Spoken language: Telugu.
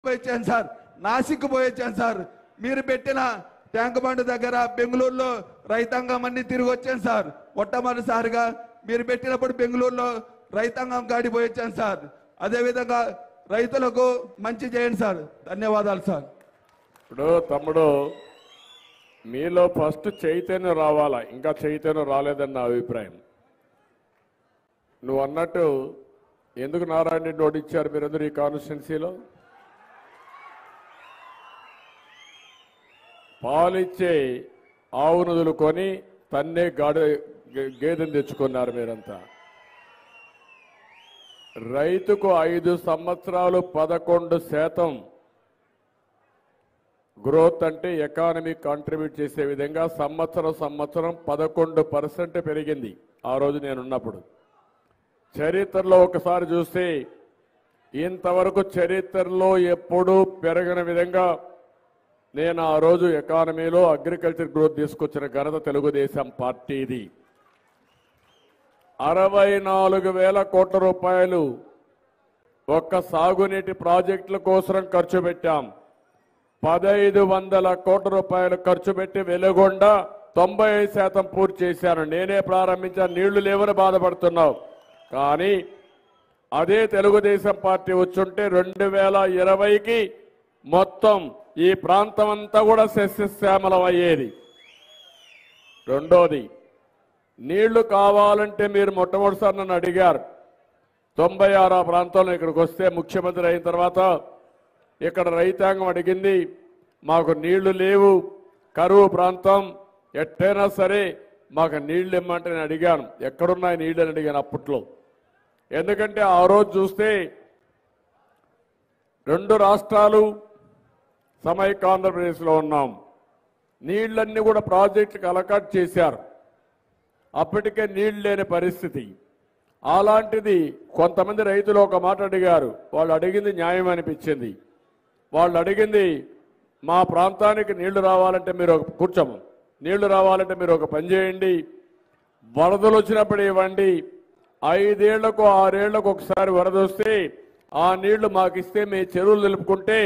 వచ్చాను సార్ నాసిక్ పోయి వచ్చాను సార్ మీరు పెట్టిన ట్యాంక్ బండ్ దగ్గర బెంగళూరులో రైతాంగం అన్ని తిరిగి వచ్చాను సార్ మొట్టమొదటిసారిగా మీరు పెట్టినప్పుడు బెంగళూరులో రైతాంగం గాడి పోయి వచ్చాను సార్ అదేవిధంగా రైతులకు మంచి చేయండి సార్ ధన్యవాదాలు సార్ ఇప్పుడు తమ్ముడు మీలో ఫస్ట్ చైతన్యం రావాలా ఇంకా చైతన్యం రాలేదని నా అభిప్రాయం నువ్వు అన్నట్టు ఎందుకు నారాయణ రెడ్డి ఓడిచ్చారు మీరందరూ ఈ కాన్స్టిట్యున్సీలో పాలిచ్చే ఆవును వదులుకొని తన్నే గాడి గే- గేదెను తెచ్చుకున్నారు మీరంతా రైతుకు ఐదు సంవత్సరాలు పదకొండు శాతం గ్రోత్ అంటే ఎకానమీ కాంట్రిబ్యూట్ చేసే విధంగా సంవత్సరం సంవత్సరం పదకొండు పర్సెంట్ పెరిగింది ఆ రోజు నేనున్నప్పుడు చరిత్రలో ఒకసారి చూస్తే ఇంతవరకు చరిత్రలో ఎప్పుడూ పెరగని విధంగా నేను ఆ రోజు ఎకానమీలో అగ్రికల్చర్ గ్రోత్ తీసుకొచ్చిన ఘనత తెలుగుదేశం పార్టీది అరవై నాలుగు వేల కోట్ల రూపాయలు ఒక్క సాగునీటి ప్రాజెక్టుల కోసం ఖర్చు పెట్టాం పదైదు వందల కోట్ల రూపాయలు ఖర్చు పెట్టి వెలుగొండ తొంభై ఐదు శాతం పూర్తి చేశాను నేనే ప్రారంభించాను నీళ్లు లేవని బాధపడుతున్నావు కానీ అదే తెలుగుదేశం పార్టీ వచ్చుంటే రెండు వేల ఇరవైకి మొత్తం ఈ ప్రాంతం అంతా కూడా సస్యశ్యామలం అయ్యేది రెండోది నీళ్లు కావాలంటే మీరు మొట్టమొదటిసారి నన్ను అడిగారు తొంభై ఆరు ఆ ప్రాంతంలో ఇక్కడికి వస్తే ముఖ్యమంత్రి అయిన తర్వాత ఇక్కడ రైతాంగం అడిగింది మాకు నీళ్లు లేవు కరువు ప్రాంతం ఎట్టైనా సరే మాకు నీళ్లు ఇమ్మంటే నేను అడిగాను ఎక్కడున్నాయి నీళ్లు అని అడిగాను అప్పట్లో ఎందుకంటే ఆ రోజు చూస్తే రెండు రాష్ట్రాలు సమైక్య ఆంధ్రప్రదేశ్లో ఉన్నాం నీళ్లన్నీ కూడా ప్రాజెక్టులకు అలకాట్ చేశారు అప్పటికే నీళ్లు లేని పరిస్థితి అలాంటిది కొంతమంది రైతులు ఒక మాట అడిగారు వాళ్ళు అడిగింది న్యాయం అనిపించింది వాళ్ళు అడిగింది మా ప్రాంతానికి నీళ్లు రావాలంటే మీరు ఒక కూర్చోము నీళ్లు రావాలంటే మీరు ఒక పని చేయండి వరదలు వచ్చినప్పుడు ఇవ్వండి ఐదేళ్లకు ఆరేళ్లకు ఒకసారి వరద వస్తే ఆ నీళ్లు మాకు ఇస్తే మీ చెరువులు నిలుపుకుంటే